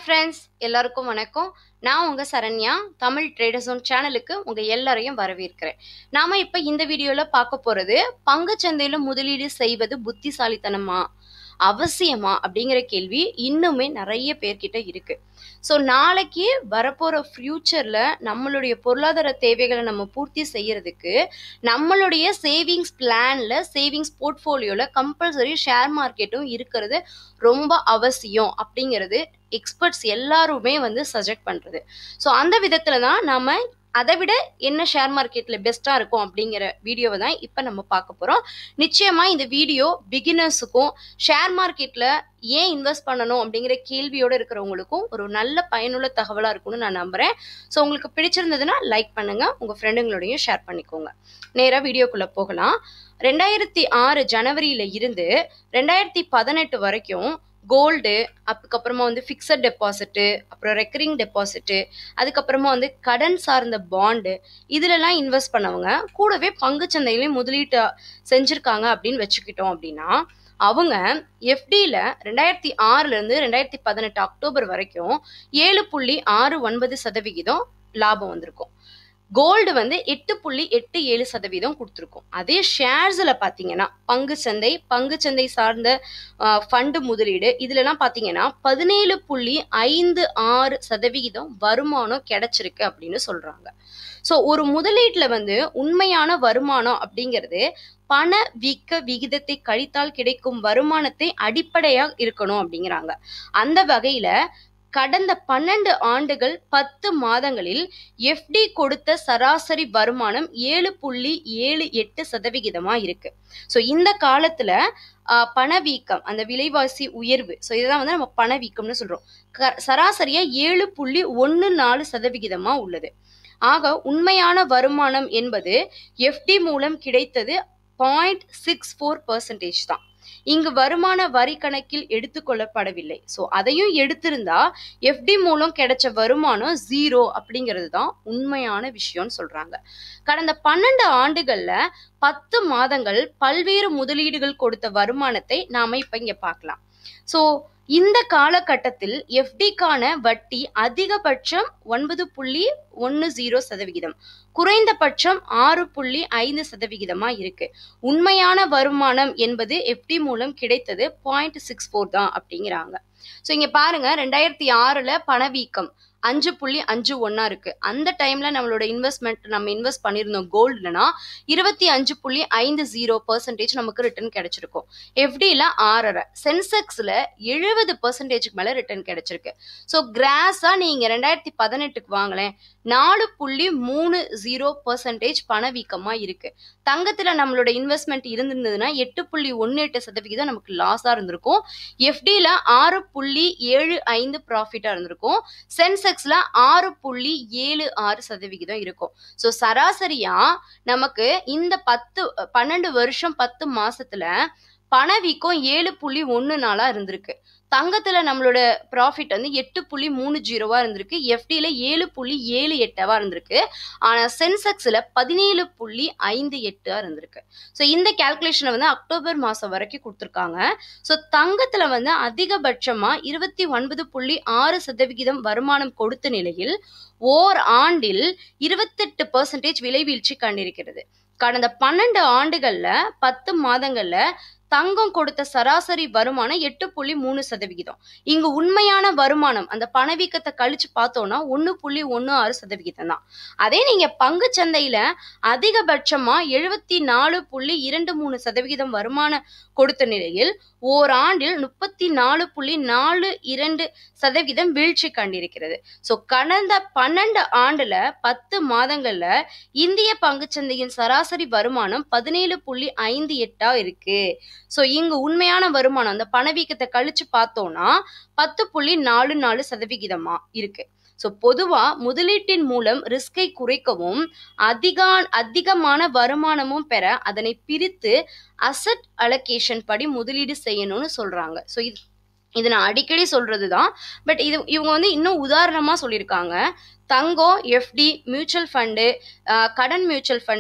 friends எல்லாருக்கும் வணக்கம் நான் உங்க சரண்யா தமிழ் ட்ரேடர் ஜோன் சேனலுக்கு உங்க எல்லாரையும் வரவேற்கிறேன் நாம இப்ப இந்த வீடியோல பார்க்க போறது பங்குச்சந்தையில முதலீடு செய்வது புத்திசாலித்தனமா அவசியமா அப்படிங்கிற கேள்வி இன்னுமே நிறைய பேர்கிட்ட இருக்கு ஸோ நாளைக்கு வரப்போற ஃபியூச்சர்ல நம்மளுடைய பொருளாதார தேவைகளை நம்ம பூர்த்தி செய்யறதுக்கு நம்மளுடைய சேவிங்ஸ் பிளான்ல சேவிங்ஸ் போர்ட்ஃபோலியோல கம்பல்சரி ஷேர் மார்க்கெட்டும் இருக்கிறது ரொம்ப அவசியம் அப்படிங்கிறது எக்ஸ்பர்ட்ஸ் எல்லாருமே வந்து சஜெக்ட் பண்றது ஸோ அந்த விதத்துல தான் நாம அதை விட என்ன ஷேர் மார்க்கெட்ல பெஸ்டா இருக்கும் அப்படிங்கிற வீடியோவை தான் இப்போ நம்ம பார்க்க போறோம் நிச்சயமா இந்த வீடியோ பிகினர்ஸுக்கும் ஷேர் மார்க்கெட்ல ஏன் இன்வெஸ்ட் பண்ணணும் அப்படிங்கிற கேள்வியோட இருக்கிறவங்களுக்கும் ஒரு நல்ல பயனுள்ள தகவலா இருக்கும்னு நான் நம்புறேன் ஸோ உங்களுக்கு பிடிச்சிருந்ததுன்னா லைக் பண்ணுங்க உங்க ஃப்ரெண்டுங்களோடையும் ஷேர் பண்ணிக்கோங்க நேராக வீடியோக்குள்ள போகலாம் ரெண்டாயிரத்தி ஆறு ஜனவரியில இருந்து ரெண்டாயிரத்தி பதினெட்டு வரைக்கும் கோல்டு அதுக்கப்புறமா வந்து ஃபிக்ஸட் டெபாசிட்டு அப்புறம் ரெக்கரிங் டெபாசிட்டு அதுக்கப்புறமா வந்து கடன் சார்ந்த பாண்டு இதுலலாம் இன்வெஸ்ட் பண்ணவங்க கூடவே பங்குச்சந்தையிலையும் முதலீட்டு செஞ்சுருக்காங்க அப்படின்னு வச்சுக்கிட்டோம் அப்படின்னா அவங்க எஃப்டியில் ரெண்டாயிரத்தி ஆறுலேருந்து ரெண்டாயிரத்தி பதினெட்டு அக்டோபர் வரைக்கும் ஏழு புள்ளி ஆறு ஒன்பது சதவிகிதம் லாபம் வந்திருக்கும் கோல்டு வந்து எட்டு புள்ளி எட்டு ஏழு சதவீதம் கொடுத்துருக்கும் அதே ஷேர்ஸில் பார்த்தீங்கன்னா பங்கு சந்தை பங்கு சந்தை சார்ந்த ஃபண்டு முதலீடு இதுலலாம் பார்த்தீங்கன்னா பதினேழு புள்ளி ஐந்து ஆறு சதவிகிதம் வருமானம் கிடைச்சிருக்கு அப்படின்னு சொல்கிறாங்க ஸோ ஒரு முதலீட்டில் வந்து உண்மையான வருமானம் அப்படிங்கிறது பண வீக்க விகிதத்தை கழித்தால் கிடைக்கும் வருமானத்தை அடிப்படையாக இருக்கணும் அப்படிங்கிறாங்க அந்த வகையில் கடந்த பன்னெண்டு ஆண்டுகள் பத்து மாதங்களில் எஃப்டி கொடுத்த சராசரி வருமானம் ஏழு புள்ளி ஏழு எட்டு சதவிகிதமா இருக்கு ஸோ இந்த காலத்துல பணவீக்கம் அந்த விலைவாசி உயர்வு ஸோ இதுதான் வந்து நம்ம பணவீக்கம்னு சொல்றோம் சராசரியா ஏழு புள்ளி ஒன்று நாலு சதவிகிதமா உள்ளது ஆக உண்மையான வருமானம் என்பது எஃப்டி மூலம் கிடைத்தது பாயிண்ட் சிக்ஸ் ஃபோர் பர்சன்டேஜ் தான் இங்கு வருமான வரி கணக்கில் எடுத்துக்கொள்ளப்படவில்லை ஸோ அதையும் எடுத்திருந்தா எஃப்டி மூலம் கிடைச்ச வருமானம் ஜீரோ அப்படிங்கிறது தான் உண்மையான விஷயம்னு சொல்றாங்க கடந்த பன்னெண்டு ஆண்டுகள்ல பத்து மாதங்கள் பல்வேறு முதலீடுகள் கொடுத்த வருமானத்தை நாம இப்ப இங்க பார்க்கலாம் ஸோ இந்த காலகட்டத்தில் எஃப்டிக்கான வட்டி அதிகபட்சம் ஒன்பது புள்ளி ஒன்று ஜீரோ சதவிகிதம் குறைந்தபட்சம் ஆறு புள்ளி ஐந்து சதவிகிதமா இருக்கு உண்மையான வருமானம் என்பது எஃப்டி மூலம் கிடைத்தது பாயிண்ட் சிக்ஸ் ஃபோர் தான் அப்படிங்கிறாங்க ஸோ இங்க பாருங்க ரெண்டாயிரத்தி ஆறுல பணவீக்கம் அஞ்சு புள்ளி அஞ்சு ஒன்னா இருக்கு அந்த டைம்ல நம்மளோட இன்வெஸ்ட்மெண்ட் நம்ம இன்வெஸ்ட் பண்ணியிருந்தோம் கோல்டுனா இருபத்தி அஞ்சு புள்ளி ஐந்து ஜீரோ பர்சன்டேஜ் நமக்கு ரிட்டர்ன் கிடைச்சிருக்கும் எஃப்டியில் ஆறரை சென்செக்ஸ்ல எழுபது பர்சன்டேஜுக்கு மேல ரிட்டர்ன் கிடைச்சிருக்கு ஸோ கிராஸா நீங்க ரெண்டாயிரத்தி பதினெட்டுக்கு வாங்கலேன் நாலு புள்ளி மூணு ஜீரோ பர்சன்டேஜ் பணவீக்கமா இருக்கு தங்கத்துல நம்மளோட இன்வெஸ்ட்மெண்ட் இருந்திருந்ததுன்னா எட்டு புள்ளி ஒன்று எட்டு சதவிகிதம் நமக்கு லாஸா இருந்திருக்கும் எஃப்டியில் ஆறு புள்ளி ஏழு ஐந்து ப்ராஃபிட்டா இருந்திருக்கும் சென்செக்ஸ்ல ஆறு புள்ளி ஏழு ஆறு சதவிகிதம் இருக்கும் ஸோ சராசரியா நமக்கு இந்த பத்து பன்னெண்டு வருஷம் பத்து மாசத்துல பணவீக்கம் ஏழு புள்ளி ஒன்று நாளா இருந்திருக்கு தங்கத்துல நம்மளோட ப்ராஃபிட் வந்து எட்டு புள்ளி மூணு ஜீரோவா இருந்திருக்கு எஃப்டியில ஏழு புள்ளி ஏழு எட்டாவா இருந்திருக்கு ஆனா சென்செக்ஸ்ல பதினேழு புள்ளி ஐந்து எட்டா இருந்திருக்கு ஸோ இந்த கேல்குலேஷனை வந்து அக்டோபர் மாசம் வரைக்கும் கொடுத்துருக்காங்க ஸோ தங்கத்துல வந்து அதிகபட்சமா இருபத்தி ஒன்பது புள்ளி ஆறு சதவிகிதம் வருமானம் கொடுத்த நிலையில் ஓர் ஆண்டில் இருபத்தெட்டு பர்சன்டேஜ் விலை வீழ்ச்சி கண்டிருக்கிறது கடந்த பன்னெண்டு ஆண்டுகள்ல பத்து மாதங்கள்ல தங்கம் கொடுத்த சராசரி வருமானம் எட்டு புள்ளி மூணு சதவிகிதம் இங்கு உண்மையான வருமானம் அந்த பணவீக்கத்தை கழிச்சு பார்த்தோம்னா ஒன்று புள்ளி ஒன்று ஆறு சதவிகிதம் தான் அதே நீங்க பங்கு சந்தையில அதிகபட்சமா எழுபத்தி நாலு புள்ளி இரண்டு மூணு சதவிகிதம் வருமானம் கொடுத்த நிலையில் ஓராண்டில் முப்பத்தி நாலு புள்ளி நாலு இரண்டு சதவீதம் வீழ்ச்சி கண்டிருக்கிறது ஸோ கடந்த பன்னெண்டு ஆண்டுல பத்து மாதங்கள்ல இந்திய பங்குச்சந்தையின் சராசரி வருமானம் பதினேழு புள்ளி ஐந்து எட்டா இருக்கு ஸோ இங்கு உண்மையான வருமானம் அந்த பணவீக்கத்தை கழிச்சு பார்த்தோம்னா பத்து புள்ளி நாலு நாலு சதவிகிதமா இருக்கு ஸோ பொதுவாக முதலீட்டின் மூலம் ரிஸ்கை குறைக்கவும் அதிகா அதிகமான வருமானமும் பெற அதனை பிரித்து அசட் அலோகேஷன் படி முதலீடு செய்யணும்னு சொல்றாங்க ஸோ இது இது நான் அடிக்கடி சொல்றது தான் பட் இது இவங்க வந்து இன்னும் உதாரணமாக சொல்லியிருக்காங்க தங்கம் எஃப்டி மியூச்சுவல் ஃபண்டு கடன் மியூச்சுவல் ஃபண்டு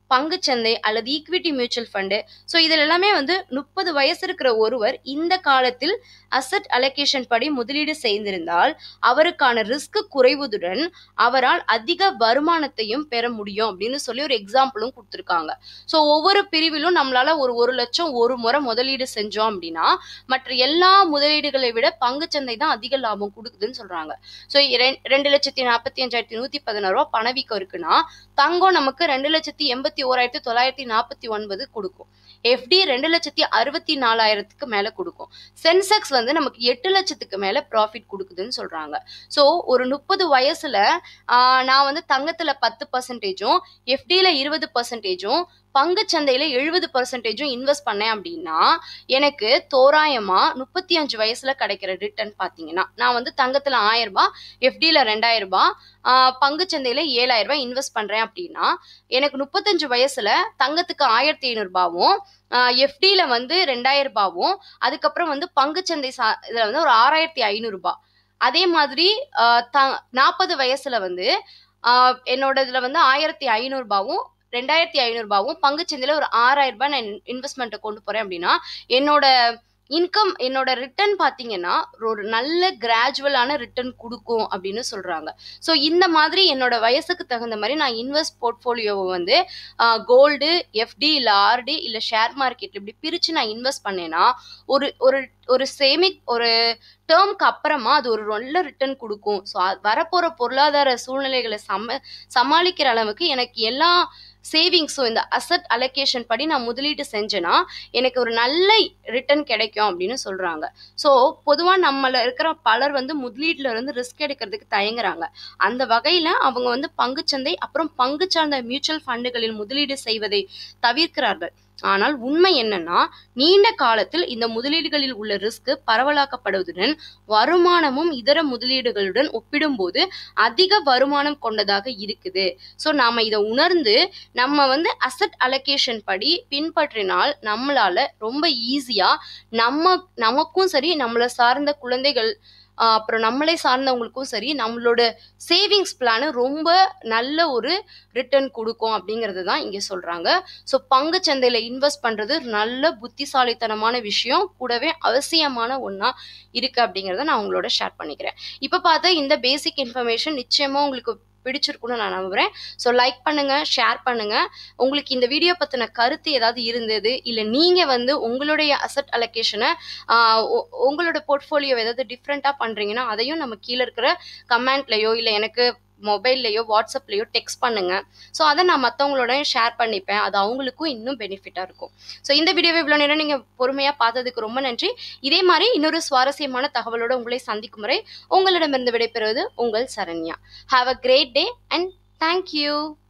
பங்குச்சந்தை அல்லது ஈக்விட்டி மியூச்சுவல் ஃபண்டு ஸோ இதில் எல்லாமே வந்து முப்பது வயசு இருக்கிற ஒருவர் இந்த காலத்தில் அசட் அலோகேஷன் படி முதலீடு செய்திருந்தால் அவருக்கான ரிஸ்க் குறைவதுடன் அவரால் அதிக வருமானத்தையும் பெற முடியும் அப்படின்னு சொல்லி ஒரு எக்ஸாம்பிளும் கொடுத்துருக்காங்க ஸோ ஒவ்வொரு பிரிவிலும் நம்மளால ஒரு ஒரு லட்சம் ஒரு முறை முதலீடு செஞ்சோம் அப்படின்னா மற்ற எல்லா முதலீடுகளை விட பங்குச்சந்தை தான் அதிக லாபம் கொடுக்குதுன்னு சொல்றாங்க ஸோ ரெண்டு லட்சத்தி நாற்பத்தி அஞ்சாயிரத்தி நூத்தி பதினாறு ரூபா பணவீக்கம் இருக்குன்னா தங்கம் நமக்கு ரெண்டு லட்சத்தி எண்பத்தி ஓராயிரத்தி தொள்ளாயிரத்தி நாற்பத்தி ஒன்பது கொடுக்கும் எஃப்டி ரெண்டு லட்சத்தி அறுபத்தி நாலாயிரத்துக்கு மேல கொடுக்கும் சென்செக்ஸ் வந்து நமக்கு எட்டு லட்சத்துக்கு மேல ப்ராஃபிட் கொடுக்குதுன்னு சொல்றாங்க ஸோ ஒரு முப்பது வயசுல ஆஹ், நான் வந்து தங்கத்துல பத்து பர்சன்டேஜும் எஃப்டியில இருபது பர்சன்டேஜும் பங்குச்சந்தையில எழுபது பர்சன்டேஜும் இன்வெஸ்ட் பண்ணேன் அப்படின்னா எனக்கு தோராயமா முப்பத்தி அஞ்சு வயசுல கிடைக்கிற ரிட்டர்ன் பாத்தீங்கன்னா நான் வந்து தங்கத்துல ஆயிரம் ரூபாய் எஃப்டியில ரெண்டாயிரம் ரூபாய் ஆஹ், பங்குச்சந்தையில ஏழாயிரம் ரூபாய் இன்வெஸ்ட் பண்றேன் அப்படின்னா எனக்கு முப்பத்தஞ்சு வயசுல தங்கத்துக்கு ஆயிரத்தி ஐநூறு ரூபாவும் எஃப்டியில வந்து ரெண்டாயிரம் ரூபாவும் அதுக்கப்புறம் வந்து பங்குச்சந்தை சா இதுல வந்து ஒரு ஆறாயிரத்தி ஐநூறு ரூபாய் அதே மாதிரி ஆஹ், த நாற்பது வயசுல வந்து ஆஹ், என்னோட இதுல வந்து ஆயிரத்தி ஐநூறு ரூபாவும் ரெண்டாயிரத்தி ஐநூறு ரூபாவும் பங்குச்சந்தையில ஒரு ஆறாயிரம் ரூபாய் நான் இன்வெஸ்ட்மெண்ட்டை கொண்டு போறேன் அப்படின்னா என்னோட இன்கம் என்னோட ரிட்டர்ன் பார்த்தீங்கன்னா ஒரு நல்ல கிராஜுவலான ரிட்டர்ன் கொடுக்கும் அப்படின்னு சொல்றாங்க ஸோ இந்த மாதிரி என்னோட வயசுக்கு தகுந்த மாதிரி நான் இன்வெஸ்ட் போர்ட்ஃபோலியோவை வந்து கோல்டு எஃப்டி இல்லை ஆர்டி இல்லை ஷேர் மார்க்கெட் இப்படி பிரித்து நான் இன்வெஸ்ட் பண்ணேன்னா ஒரு ஒரு ஒரு சேமிக் ஒரு டேர்ம்க்கு அப்புறமா அது ஒரு நல்ல ரிட்டர்ன் கொடுக்கும் ஸோ வரப்போகிற பொருளாதார சூழ்நிலைகளை சம சமாளிக்கிற அளவுக்கு எனக்கு எல்லா சேவிங்ஸும் இந்த அசட் அலோகேஷன் படி நான் முதலீடு செஞ்சேன்னா எனக்கு ஒரு நல்ல ரிட்டர்ன் கிடைக்கும் அப்படின்னு சொல்றாங்க ஸோ பொதுவாக நம்மள இருக்கிற பலர் வந்து முதலீட்டுல இருந்து ரிஸ்க் எடுக்கிறதுக்கு தயங்குறாங்க அந்த வகையில அவங்க வந்து பங்குச்சந்தை அப்புறம் பங்கு சார்ந்த மியூச்சுவல் ஃபண்டுகளில் முதலீடு செய்வதை தவிர்க்கிறார்கள் ஆனால் உண்மை என்னன்னா நீண்ட காலத்தில் இந்த முதலீடுகளில் உள்ள ரிஸ்க் பரவலாக்கப்படுவதுடன் வருமானமும் இதர முதலீடுகளுடன் ஒப்பிடும்போது அதிக வருமானம் கொண்டதாக இருக்குது ஸோ நாம இதை உணர்ந்து நம்ம வந்து அசட் அலோகேஷன் படி பின்பற்றினால் நம்மளால ரொம்ப ஈஸியா நம்ம நமக்கும் சரி நம்மளை சார்ந்த குழந்தைகள் ஆஹ் அப்புறம் நம்மளை சார்ந்தவங்களுக்கும் சரி நம்மளோட சேவிங்ஸ் பிளான் ரொம்ப நல்ல ஒரு ரிட்டர்ன் கொடுக்கும் அப்படிங்கிறது தான் இங்கே சொல்றாங்க ஸோ பங்கு சந்தையில இன்வெஸ்ட் பண்றது நல்ல புத்திசாலித்தனமான விஷயம் கூடவே அவசியமான ஒன்றா இருக்கு அப்படிங்கிறத நான் உங்களோட ஷேர் பண்ணிக்கிறேன் இப்போ பார்த்தா இந்த பேசிக் இன்ஃபர்மேஷன் நிச்சயமா உங்களுக்கு பிடிச்சிருக்குன்னு நான் நம்புறேன் ஸோ லைக் பண்ணுங்க ஷேர் பண்ணுங்க உங்களுக்கு இந்த வீடியோ பத்தின கருத்து ஏதாவது இருந்தது இல்லை நீங்க வந்து உங்களுடைய அசட் அலோகேஷனை உங்களோட போர்ட்ஃபோலியோ ஏதாவது டிஃப்ரெண்டா பண்றீங்கன்னா அதையும் நம்ம கீழே இருக்கிற கமெண்ட்லயோ இல்லை எனக்கு மொபைல்லையோ வாட்ஸ்அப்லையோ டெக்ஸ்ட் பண்ணுங்க ஸோ அதை நான் மற்றவங்களோட ஷேர் பண்ணிப்பேன் அது அவங்களுக்கும் இன்னும் பெனிஃபிட்டாக இருக்கும் ஸோ இந்த வீடியோவை இவ்வளோ நேரம் நீங்கள் பொறுமையாக பார்த்ததுக்கு ரொம்ப நன்றி இதே மாதிரி இன்னொரு சுவாரஸ்யமான தகவலோட உங்களை சந்திக்கும் முறை உங்களிடமிருந்து விடைபெறுவது உங்கள் Saranya have a great day and thank you